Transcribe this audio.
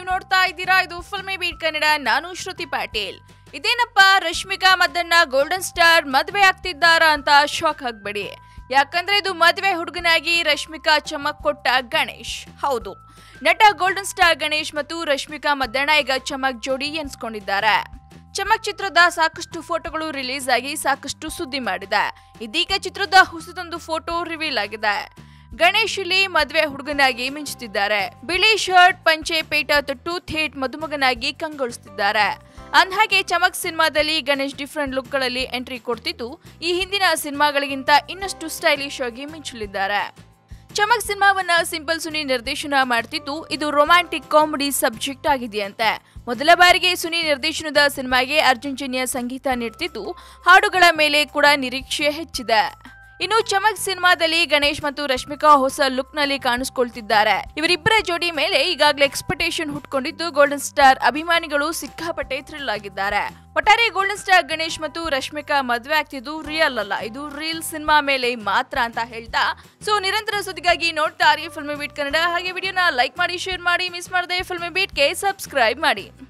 ನೋಡ್ತಾ ಇದ್ದೀರಾ ಇದು ಫಿಲ್ಮಿ ಬೀಟ್ ಕನ್ನಡ ನಾನು ಶ್ರುತಿ ಪಾಟೀಲ್ ಇದೇನಪ್ಪ ರಶ್ಮಿಕಾ ಮದ್ದಣ್ಣ ಗೋಲ್ಡನ್ ಸ್ಟಾರ್ ಮದ್ವೆ ಆಗ್ತಿದ್ದಾರಾ ಅಂತ ಶಾಕ್ ಆಗ್ಬೇಡಿ ಯಾಕಂದ್ರೆ ಇದು ಮದ್ವೆ ಹುಡುಗನಾಗಿ ರಶ್ಮಿಕಾ ಚಮಕ್ ಕೊಟ್ಟ ಗಣೇಶ್ ಹೌದು ನಟ ಗೋಲ್ಡನ್ ಸ್ಟಾರ್ ಗಣೇಶ್ ಮತ್ತು ರಶ್ಮಿಕಾ ಮದ್ದಣ್ಣ ಈಗ ಚಮಕ್ ಜೋಡಿ ಎನ್ಸ್ಕೊಂಡಿದ್ದಾರೆ ಚಮಕ್ ಚಿತ್ರದ ಸಾಕಷ್ಟು ಫೋಟೋಗಳು ರಿಲೀಸ್ ಆಗಿ ಸಾಕಷ್ಟು ಸುದ್ದಿ ಮಾಡಿದೆ ಇದೀಗ ಚಿತ್ರದ ಹೊಸದೊಂದು ಫೋಟೋ ರಿವೀಲ್ ಆಗಿದೆ ಗಣೇಶ್ ಇಲ್ಲಿ ಮದ್ವೆ ಹುಡುಗನಾಗಿ ಮಿಂಚುತ್ತಿದ್ದಾರೆ ಬಿಳಿ ಶರ್ಟ್ ಪಂಚೆ ಪೇಟ ತೊಟ್ಟು ಥೇಟ್ ಮದುಮಗನಾಗಿ ಕಂಗೊಳಿಸುತ್ತಿದ್ದಾರೆ ಅಂದ್ಹಾಗೆ ಚಮಕ್ ಸಿನಿಮಾದಲ್ಲಿ ಗಣೇಶ್ ಡಿಫ್ರೆಂಟ್ ಲುಕ್ಗಳಲ್ಲಿ ಎಂಟ್ರಿ ಕೊಡ್ತಿದ್ದು ಈ ಹಿಂದಿನ ಸಿನಿಮಾಗಳಿಗಿಂತ ಇನ್ನಷ್ಟು ಸ್ಟೈಲಿಶ್ ಆಗಿ ಮಿಂಚಲಿದ್ದಾರೆ ಚಮಕ್ ಸಿನಿಮಾವನ್ನ ಸಿಂಪಲ್ ಸುನಿ ನಿರ್ದೇಶನ ಮಾಡ್ತಿದ್ದು ಇದು ರೊಮ್ಯಾಂಟಿಕ್ ಕಾಮಿಡಿ ಸಬ್ಜೆಕ್ಟ್ ಆಗಿದೆಯಂತೆ ಮೊದಲ ಬಾರಿಗೆ ಸುನಿ ನಿರ್ದೇಶನದ ಸಿನಿಮಾಗೆ ಅರ್ಜುನ್ ಜನ್ಯ ಸಂಗೀತ ನೀಡ್ತಿದ್ದು ಹಾಡುಗಳ ಮೇಲೆ ಕೂಡ ನಿರೀಕ್ಷೆ ಹೆಚ್ಚಿದೆ ಇನ್ನು ಚಮಕ್ ಸಿನಿಮಾದಲ್ಲಿ ಗಣೇಶ್ ಮತ್ತು ರಶ್ಮಿಕಾ ಹೊಸ ಲುಕ್ ನಲ್ಲಿ ಕಾಣಿಸ್ಕೊಳ್ತಿದ್ದಾರೆ ಇವರಿಬ್ಬರ ಜೋಡಿ ಮೇಲೆ ಈಗಾಗಲೇ ಎಕ್ಸ್ಪೆಕ್ಟೇಷನ್ ಹುಟ್ಕೊಂಡಿದ್ದು ಗೋಲ್ಡನ್ ಸ್ಟಾರ್ ಅಭಿಮಾನಿಗಳು ಸಿಕ್ಕಾಪಟ್ಟೆ ಥ್ರಿಲ್ ಆಗಿದ್ದಾರೆ ಒಟ್ಟಾರೆ ಗೋಲ್ಡನ್ ಸ್ಟಾರ್ ಗಣೇಶ್ ಮತ್ತು ರಶ್ಮಿಕಾ ಮದುವೆ ಆಗ್ತಿದ್ದು ರಿಯಲ್ ಅಲ್ಲ ಇದು ರೀಲ್ ಸಿನಿಮಾ ಮೇಲೆ ಮಾತ್ರ ಅಂತ ಹೇಳ್ತಾ ಸೊ ನಿರಂತರ ಸುದ್ದಿಗಾಗಿ ನೋಡ್ತಾ ಇರಿ ಫಿಲ್ಮಿ ಬೀಟ್ ಕನ್ನಡ ಹಾಗೆ ವಿಡಿಯೋನ ಲೈಕ್ ಮಾಡಿ ಶೇರ್ ಮಾಡಿ ಮಿಸ್ ಮಾಡದೆ ಫಿಲ್ಮಿ ಬೀಟ್ಗೆ ಸಬ್ಸ್ಕ್ರೈಬ್ ಮಾಡಿ